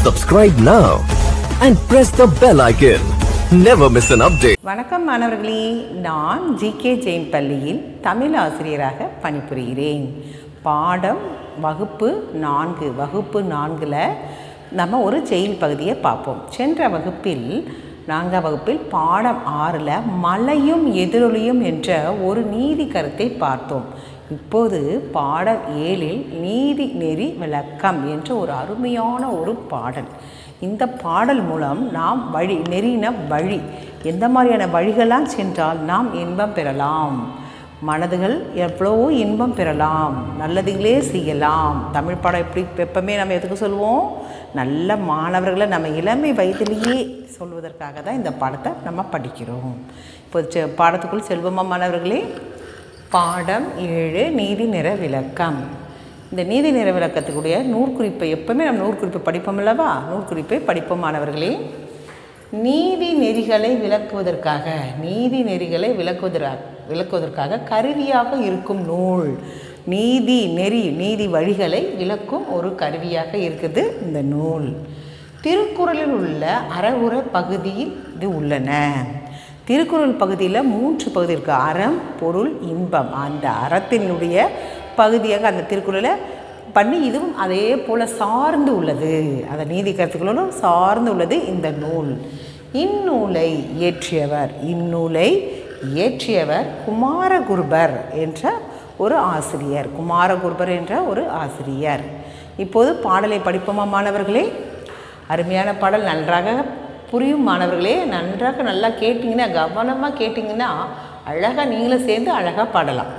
Subscribe now and press the bell icon. Never miss an update. வணக்கம் மாணவர்களே நான் GK Jain பள்ளியில் தமிழ் ஆசிரியராக பணிபுரிகிறேன் பாடம் வகுப்பு நான்கு வகுப்பு நான்கில் நம்ம ஒரு ஜெயில் பகுதியை பார்ப்போம் சென்ற வகுப்பில் நான்காம் வகுப்பில் பாடம் ஆறில் மலையும் எதிரொலியும் என்ற ஒரு நீதி கருத்தை பார்த்தோம் இப்போது பாடம் ஏழில் நீதி நெறி விளக்கம் என்ற ஒரு அருமையான ஒரு பாடல் இந்த பாடல் மூலம் நாம் வழி நெறின வழி எந்த மாதிரியான வழிகளாம் சென்றால் நாம் இன்பம் பெறலாம் மனதுகள் எவ்வளவோ இன்பம் பெறலாம் நல்லதுகளே செய்யலாம் தமிழ் பாடம் எப்படி எப்பவுமே நம்ம எதுக்கு சொல்லுவோம் நல்ல மாணவர்களை நம்ம இளமை வயதிலேயே சொல்வதற்காக தான் இந்த பாடத்தை நம்ம படிக்கிறோம் இப்போ செ- பாடத்துக்குள் செல்வமா மாணவர்களே பாடம் ஏழு நீதி நிற விளக்கம் இந்த நீதி நிற விளக்கத்துக்குடைய நூற்குறிப்பை எப்பவுமே நம்ம நூற்குறிப்பை படிப்போம் அல்லவா நூற்குறிப்பை படிப்போம் மாணவர்களே நீதி நெறிகளை விளக்குவதற்காக நீதி நெறிகளை விளக்குவதற்காக விளக்குவதற்காக கருவியாக இருக்கும் நூல் நீதி நெறி நீதி வழிகளை விளக்கும் ஒரு கருவியாக இருக்குது இந்த நூல் திருக்குறளில் உள்ள அறவுர பகுதியில் இது உள்ளன திருக்குறள் பகுதியில் மூன்று பகுதி இருக்குது அறம் பொருள் இன்பம் அந்த அறத்தினுடைய பகுதியாக அந்த திருக்குறளை பண்ணி இதுவும் அதே போல் சார்ந்து உள்ளது அந்த நீதி கருத்துக்களோடும் சார்ந்து உள்ளது இந்த நூல் இந்நூலை இயற்றியவர் இந்நூலை இயற்றியவர் குமாரகுருபர் என்ற ஒரு ஆசிரியர் குமாரகுருபர் என்ற ஒரு ஆசிரியர் இப்போது பாடலை படிப்போமா மாணவர்களே அருமையான பாடல் நன்றாக புரியும் மாணவர்களே நன்றாக நல்லா கேட்டிங்கன்னா கவனமாக கேட்டிங்கன்னா அழகாக நீங்களும் சேர்ந்து அழகாக பாடலாம்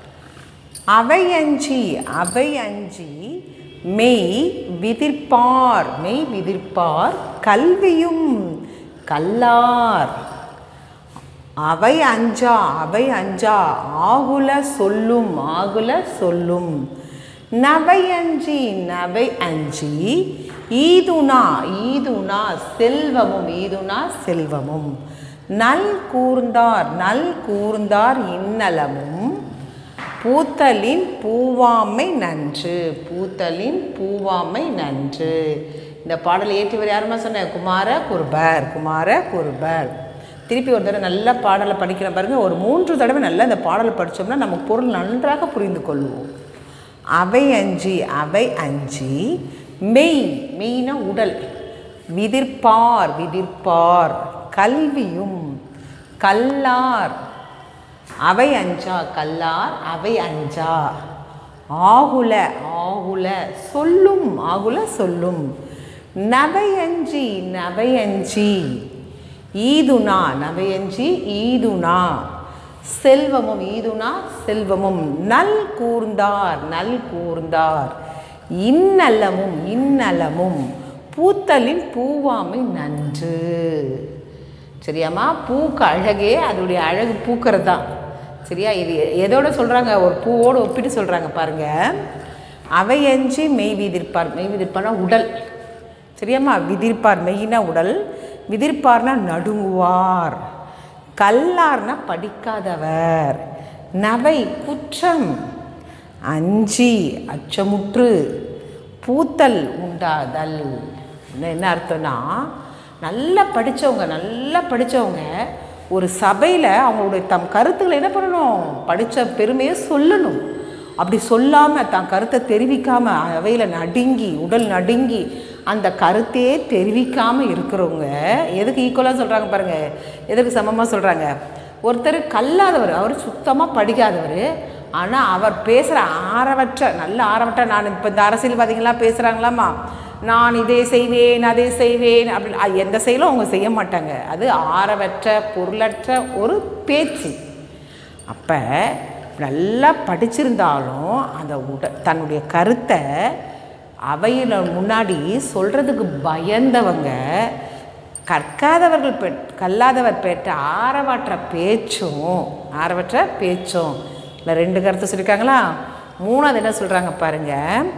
அவை அஞ்சி அவை அஞ்சி மெய் விதிர்ப்பார் மெய் விதிர்ப்பார் கல்வியும் கல்லார் அவை அஞ்சா அவை அஞ்சா ஆகுல சொல்லும் ஆகுல சொல்லும் நவை அஞ்சி நவை அஞ்சி ஈதுனா ஈதுனா செல்வமும் ஈதுனா செல்வமும் நல் கூர்ந்தார் நல் கூர்ந்தார் இன்னலமும் பூத்தலின் பூவாமை நன்று பூத்தலின் பூவாமை நன்று இந்த பாடலை ஏற்றியவர் யாருமா சொன்னேன் குமார குருபர் குமார குருபர் திருப்பி ஒரு தடவை நல்ல பாடலை படிக்கிற பாருங்க ஒரு மூன்று தடவை நல்லா இந்த பாடலை படித்தோம்னா நம்ம பொருள் நன்றாக புரிந்து கொள்வோம் அவை அஞ்சி அவை அஞ்சி மெய் மெய்னா உடல் விதிர்ப்பார் விதிர்ப்பார் கல்வியும் கல்லார் அவை அஞ்சா கல்லார் அவை அஞ்சா ஆகுல ஆகுல சொல்லும் ஆகுல சொல்லும் நவையஞ்சி நவையஞ்சி ஈதுனா நவையஞ்சி ஈதுனா செல்வமும் ஈதுனா செல்வமும் நல் கூர்ந்தார் நல் கூர்ந்தார் இன்னலமும் இன்னலமும் பூத்தலின் பூவாமை நன்று சரியாம்மா பூக்கு அழகே அதோடைய அழகு பூக்கிறது தான் சரியா இது எதோட சொல்கிறாங்க ஒரு பூவோடு ஒப்பிட்டு சொல்கிறாங்க பாருங்க அவை அஞ்சு மெய் விதிர்ப்பார் மெய் விதிர்ப்பார்னா உடல் சரியாம்மா விதிர்ப்பார் மெய்னா உடல் விதிர்ப்பார்னா நடுங்குவார் கல்லார்னா படிக்காதவர் நவை குற்றம் அஞ்சி அச்சமுற்று பூத்தல் உண்டாதல் என்ன- என்ன அர்த்தம்னா நல்லா படித்தவங்க நல்லா படித்தவங்க ஒரு சபையில் அவங்களுடைய தம் கருத்துக்களை என்ன பண்ணணும் படித்த பெருமையை சொல்லணும் அப்படி சொல்லாமல் தான் கருத்தை தெரிவிக்காமல் அவையில் நடுங்கி உடல் நடுங்கி அந்த கருத்தையே தெரிவிக்காமல் இருக்கிறவங்க எதுக்கு ஈக்குவலாக சொல்கிறாங்க பாருங்கள் எதுக்கு சமமாக சொல்கிறாங்க ஒருத்தர் கல்லாதவர் அவர் சுத்தமாக படிக்காதவர் ஆனால் அவர் பேசுகிற ஆரவற்ற நல்ல ஆரவற்ற நான் இப்போ இந்த அரசியல்வாதிகள்லாம் பேசுகிறாங்களாம்மா நான் இதை செய்வேன் அதை செய்வேன் அப்படி அ- எந்த செயலும் அவங்க செய்ய மாட்டாங்க அது ஆரவற்ற பொருளற்ற ஒரு பேச்சு அப்போ நல்லா படிச்சிருந்தாலும் அந்த உட தன்னுடைய கருத்தை அவையில் முன்னாடி சொல்கிறதுக்கு பயந்தவங்க கற்காதவர்கள் பெ கல்லாதவர் பெற்ற ஆரவற்ற பேச்சும் ஆரவற்ற பேச்சும் இல்லை ரெண்டு கருத்து சொல்லியிருக்காங்களா மூணாவது என்ன சொல்கிறாங்க பாருங்க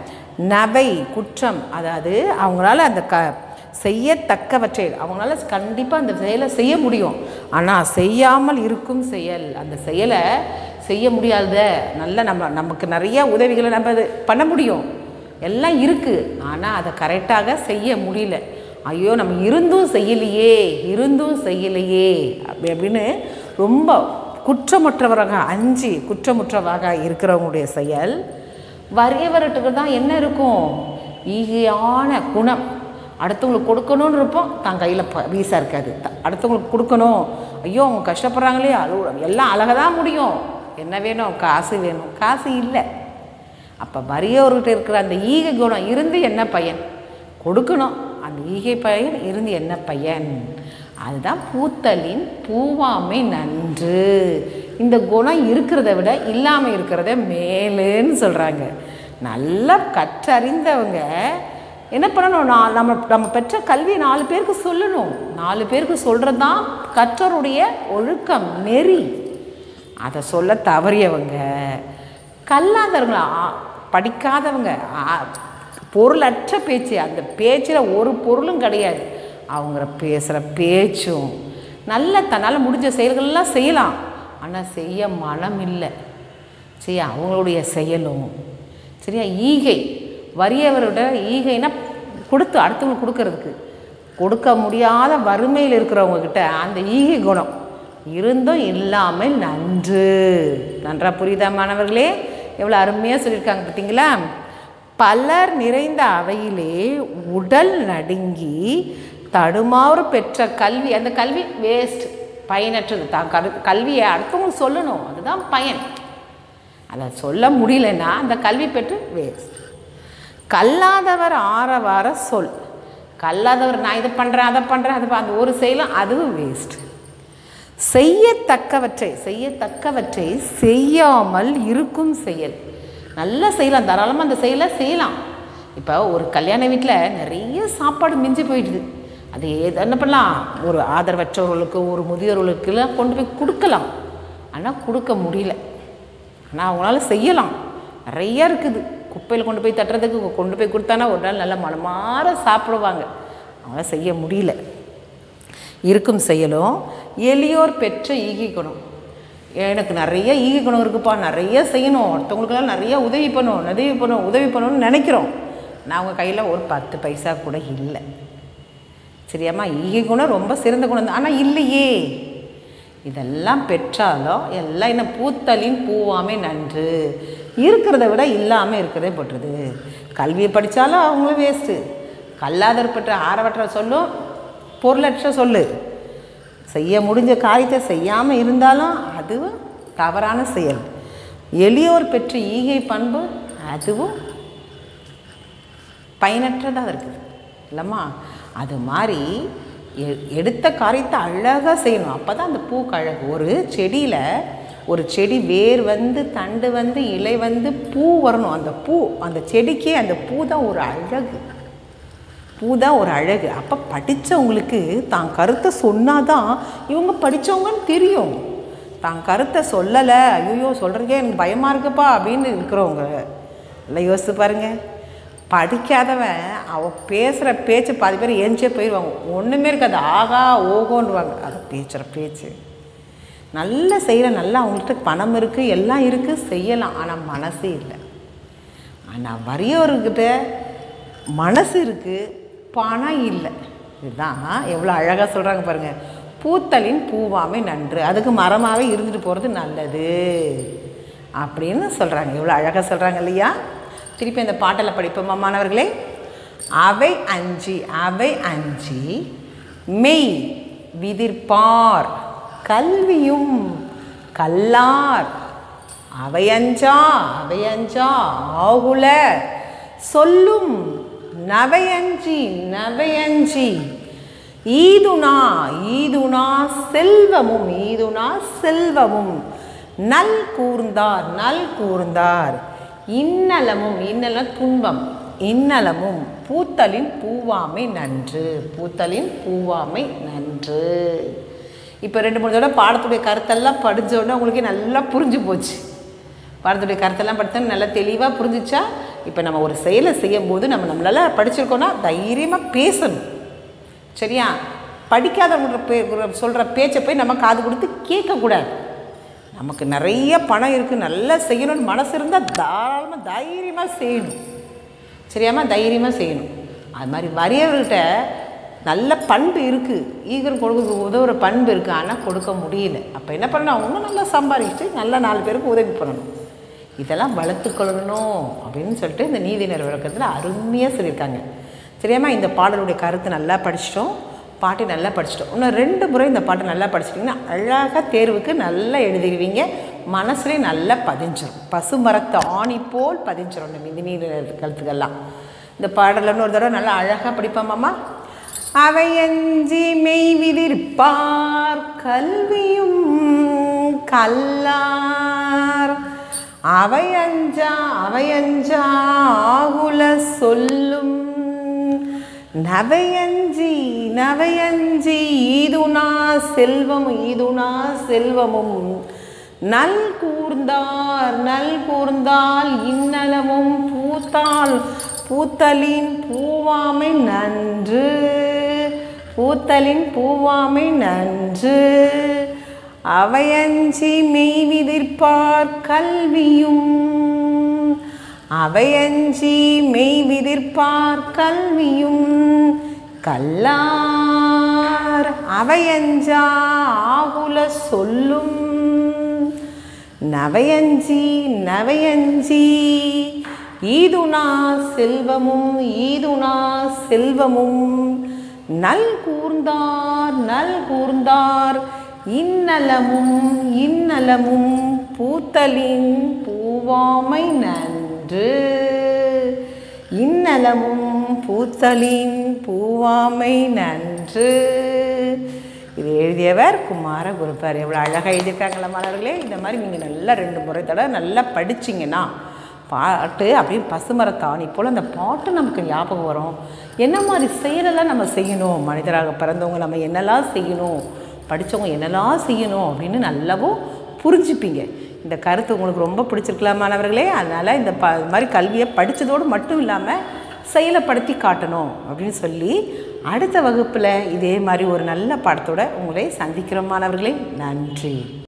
நவை குற்றம் அதாவது அவங்களால அந்த க செய்யத்தக்கவற்றை அவங்களால கண்டிப்பாக அந்த செயலை செய்ய முடியும் ஆனால் செய்யாமல் இருக்கும் செயல் அந்த செயலை செய்ய முடியாத நல்ல நம்ம நமக்கு நிறைய உதவிகளை நம்ம அது பண்ண முடியும் எல்லாம் இருக்குது ஆனால் அதை கரெக்டாக செய்ய முடியல ஐயோ நம்ம இருந்தும் செய்யலையே இருந்தும் செய்யலையே அப்படி அப்படின்னு ரொம்ப குற்றமற்றவராக அஞ்சு குற்றமுற்றவராக இருக்கிறவங்களுடைய செயல் வறியவர்கிட்ட தான் என்ன இருக்கும் ஈகையான குணம் அடுத்தவங்களுக்கு கொடுக்கணும்னு இருப்போம் தான் கையில் ப வீசா இருக்காது த- அடுத்தவங்களுக்கு கொடுக்கணும் ஐயோ அவங்க கஷ்டப்படுறாங்களே அழுவ எல்லாம் அழகாக தான் முடியும் என்ன வேணும் காசு வேணும் காசு இல்லை அப்போ வறியவர்கிட்ட இருக்கிற அந்த ஈகை குணம் இருந்து என்ன பயன் கொடுக்கணும் அந்த ஈகை பயன் இருந்து என்ன பயன் அதுதான் பூத்தலின் பூவாமை நன்று இந்த குணம் இருக்கிறத விட இல்லாமல் இருக்கிறத மேலுன்னு சொல்கிறாங்க நல்லா கற்றறிந்தவங்க என்ன பண்ணணும் நான் நம்ம நம்ம பெற்ற கல்வியை நாலு பேருக்கு சொல்லணும் நாலு பேருக்கு சொல்கிறது தான் கற்றோருடைய ஒழுக்கம் நெறி அதை சொல்ல தவறியவங்க கல்லாதவங்களா ஆ- படிக்காதவங்க ஆ- பொருளற்ற பேச்சு அந்த பேச்சில் ஒரு பொருளும் கிடையாது அவங்க பேசுகிற பேச்சும் நல்ல தன்னால் முடிஞ்ச செயல்கள்லாம் செய்யலாம் ஆனால் செய்ய மனம் இல்லை சரியா அவங்களுடைய செயலும் சரியா ஈகை வறியவரோட ஈகைனா கொடுத்து அடுத்தவங்களுக்கு கொடுக்கறதுக்கு கொடுக்க முடியாத வறுமையில் இருக்கிறவங்க கிட்ட அந்த ஈகை குணம் இருந்தும் இல்லாமல் நன்று நன்றா புரியுதா மாணவர்களே எவ்வளோ அருமையாக சொல்லியிருக்காங்க பார்த்தீங்களா பலர் நிறைந்த அவையிலே உடல் நடுங்கி தடுமாறு பெற்ற கல்வி அந்த கல்வி வேஸ்ட் பயனற்றது தான் கரு கல்வியை அடுத்தவங்களுக்கு சொல்லணும் அதுதான் பயன் அதை சொல்ல முடியலன்னா அந்த கல்வி பெற்று வேஸ்ட் கல்லாதவர் ஆரவார சொல் கல்லாதவர் நான் இதை பண்ணுறேன் அதை பண்ணுறேன் அது ப- அந்த ஒரு செயலும் அதுவும் வேஸ்ட் செய்யத்தக்கவற்றை செய்யத்தக்கவற்றை செய்யாமல் இருக்கும் செயல் நல்லா செய்யலாம் தாராளமாக அந்த செயலை செய்யலாம் இப்போ ஒரு கல்யாண வீட்டில் நிறைய சாப்பாடு மிஞ்சி போயிடுது அது ஏது என்ன பண்ணலாம் ஒரு ஆதரவற்றவர்களுக்கு ஒரு முதியோர்களுக்கெல்லாம் கொண்டு போய் கொடுக்கலாம் ஆனால் கொடுக்க முடியல ஆனால் அவங்களால செய்யலாம் நிறைய இருக்குது குப்பையில் கொண்டு போய் தட்டுறதுக்கு கொண்டு போய் கொடுத்தானா ஒரு நாள் நல்லா மனமார சாப்பிடுவாங்க அவங்களால செய்ய முடியல இருக்கும் செயலும் எளியோர் பெற்ற ஈகை குணம் எனக்கு நிறைய ஈகை குணம் இருக்குப்பா நிறைய செய்யணும் அடுத்தவங்களுக்கெல்லாம் நிறைய உதவி பண்ணணும் உதவி பண்ணணும் உதவி பண்ணணும்னு நினைக்கிறோம் நான் அவங்க கையில் ஒரு பத்து பைசா கூட இல்லை சரியாம்மா ஈகை குணம் ரொம்ப சிறந்த குணம் தான் ஆனால் இல்லையே இதெல்லாம் பெற்றாலும் எல்லாம் என்ன பூத்தலின் பூவாமே நன்று இருக்கிறத விட இல்லாமல் இருக்கிறதே போட்டுருது கல்வியை படித்தாலும் அவங்களும் வேஸ்ட்டு கல்லாதர் பெற்ற ஆரவற்ற சொல்லும் பொருளற்ற சொல்லு செய்ய முடிஞ்ச காரியத்தை செய்யாமல் இருந்தாலும் அதுவும் தவறான செயல் எளியோர் பெற்ற ஈகை பண்பு அதுவும் பயனற்றதாக இருக்குது இல்லைம்மா அது மாதிரி எ- எடுத்த காரியத்தை அழகாக செய்யணும் அப்போ தான் அந்த பூக்கு அழகு ஒரு செடியில் ஒரு செடி வேர் வந்து தண்டு வந்து இலை வந்து பூ வரணும் அந்த பூ அந்த செடிக்கே அந்த பூ தான் ஒரு அழகு பூ தான் ஒரு அழகு அப்போ படித்தவங்களுக்கு தான் கருத்தை சொன்னாதான் இவங்க படித்தவங்கன்னு தெரியும் தான் கருத்தை சொல்லலை ஐயோ சொல்கிறதுக்கே எனக்கு பயமாக இருக்குப்பா அப்படின்னு இருக்கிறவங்க இல்லை யோசிச்சு பாருங்க படிக்காதவன் அவன் பேசுகிற பேச்சு பாதி பேர் எஞ்சே போயிடுவாங்க ஒன்றுமே இருக்காது ஆகா ஓகோன்றுவாங்க அது பேசுகிற பேச்சு நல்ல செய்கிற நல்லா அவங்கள்ட்ட பணம் இருக்குது எல்லாம் இருக்குது செய்யலாம் ஆனால் மனசு இல்லை ஆனால் வறியவர்கிட்ட மனசு இருக்குது பணம் இல்லை இதுதான் எவ்வளோ அழகாக சொல்கிறாங்க பாருங்கள் பூத்தலின் பூவாமை நன்று அதுக்கு மரமாகவே இருந்துட்டு போகிறது நல்லது அப்படின்னு சொல்கிறாங்க எவ்வளோ அழகாக சொல்கிறாங்க இல்லையா திருப்பி அந்த பாட்டில் படிப்போமா மாணவர்களே அவை அஞ்சி அவை அஞ்சி மெய் விதிர்ப்பார் கல்வியும் கல்லார் அவையஞ்சா அவையஞ்சா ஆகுல சொல்லும் நவையஞ்சி நவையஞ்சி ஈதுனா ஈதுனா செல்வமும் ஈதுனா செல்வமும் நல் கூர்ந்தார் நல் கூர்ந்தார் இன்னலமும் இன்னலம் துன்பம் இன்னலமும் பூத்தலின் பூவாமை நன்று பூத்தலின் பூவாமை நன்று இப்போ ரெண்டு மூணு தடவை பாடத்துடைய கருத்தெல்லாம் படிச்ச உடனே உங்களுக்கு நல்லா புரிஞ்சு போச்சு பாடத்துடைய கருத்தெல்லாம் படித்தா நல்லா தெளிவாக புரிஞ்சிச்சா இப்போ நம்ம ஒரு செயலை செய்யும்போது நம்ம நம்மளால படிச்சிருக்கோன்னா தைரியமாக பேசணும் சரியா படிக்காதவங்க பே சொல்கிற பேச்சை போய் நம்ம காது கொடுத்து கேட்கக்கூடாது நமக்கு நிறைய பணம் இருக்குது நல்லா செய்யணும்னு மனசு இருந்தால் தாராளமாக தைரியமாக செய்யணும் சரியாம்மா தைரியமாக செய்யணும் அது மாதிரி வறியவர்கிட்ட நல்ல பண்பு இருக்குது ஈகர் கொடுக்க உதவுற பண்பு இருக்குது ஆனால் கொடுக்க முடியல அப்போ என்ன பண்ணணும் இன்னும் நல்லா சம்பாதிச்சுட்டு நல்லா நாலு பேருக்கு உதவி பண்ணணும் இதெல்லாம் வளர்த்துக்கொள்ளணும் அப்படின்னு சொல்லிட்டு இந்த நீதிநெறி விளக்கத்தில் அருமையாக சொல்லியிருக்காங்க சரியாம்மா இந்த பாடலுடைய கருத்து நல்லா படிச்சிட்டோம் பாட்டு நல்லா படிச்சிட்டோம் இன்னும் ரெண்டு முறை இந்த பாட்டு நல்லா படிச்சிட்டிங்கன்னா அழகாக தேர்வுக்கு நல்லா எழுதிடுவீங்க மனசுலேயே நல்லா பதிஞ்சிரும் பசுமரத்து ஆணி போல் பதிஞ்சிரும் இந்த மிதி நீர் கருத்துக்கெல்லாம் இந்த பாடலன்னு ஒரு தடவை நல்லா அழகாக படிப்பாமாம்மா அவையஞ்சி மெய் விதிர்ப்பார் கல்வியும் கல்லார் அவையஞ்சா அவையஞ்சா ஆகுல சொல்லும் நவையஞ்சி நவையஞ்சி ஈதுனா செல்வம் ஈதுனா செல்வமும் நல் கூர்ந்தார் நல் கூர்ந்தால் இன்னலமும் பூத்தால் பூத்தலின் பூவாமை நன்று பூத்தலின் பூவாமை நன்று அவையஞ்சி மெய்விதிர்ப்பார் கல்வியும் அவையஞ்சி மெய் விதிர்ப்பார் கல்வியும் கல்லார் அவையஞ்சா ஆகுல சொல்லும் நவையஞ்சி நவையஞ்சி ஈதுனா செல்வமும் ஈதுனா செல்வமும் நல் கூர்ந்தார் நல் கூர்ந்தார் இன்னலமும் இன்னலமும் பூத்தலின் பூவாமை நன்று இன்னலமும் பூத்தலின் பூவாமை நன்று இது எழுதியவர் குமார குருப்பார் எவ்வளோ அழகாக எழுதியிருக்காங்களா மாணவர்களே இந்த மாதிரி நீங்கள் நல்லா ரெண்டு முறை தடவை நல்லா படிச்சிங்கன்னா பாட்டு அப்படியே பசுமரத்தாணி போல் அந்த பாட்டு நமக்கு ஞாபகம் வரும் என்ன மாதிரி செயலெல்லாம் நம்ம செய்யணும் மனிதராக பிறந்தவங்க நம்ம என்னெல்லாம் செய்யணும் படித்தவங்க என்னெல்லாம் செய்யணும் அப்படின்னு நல்லாவும் புரிஞ்சுப்பீங்க இந்த கருத்து உங்களுக்கு ரொம்ப பிடிச்சிருக்கலாம் மாணவர்களே அதனால் இந்த ப இது மாதிரி கல்வியை படித்ததோடு மட்டும் இல்லாமல் செயலப்படுத்தி காட்டணும் அப்படின்னு சொல்லி அடுத்த வகுப்பில் இதே மாதிரி ஒரு நல்ல பாடத்தோட உங்களை சந்திக்கிறோம் மாணவர்களே நன்றி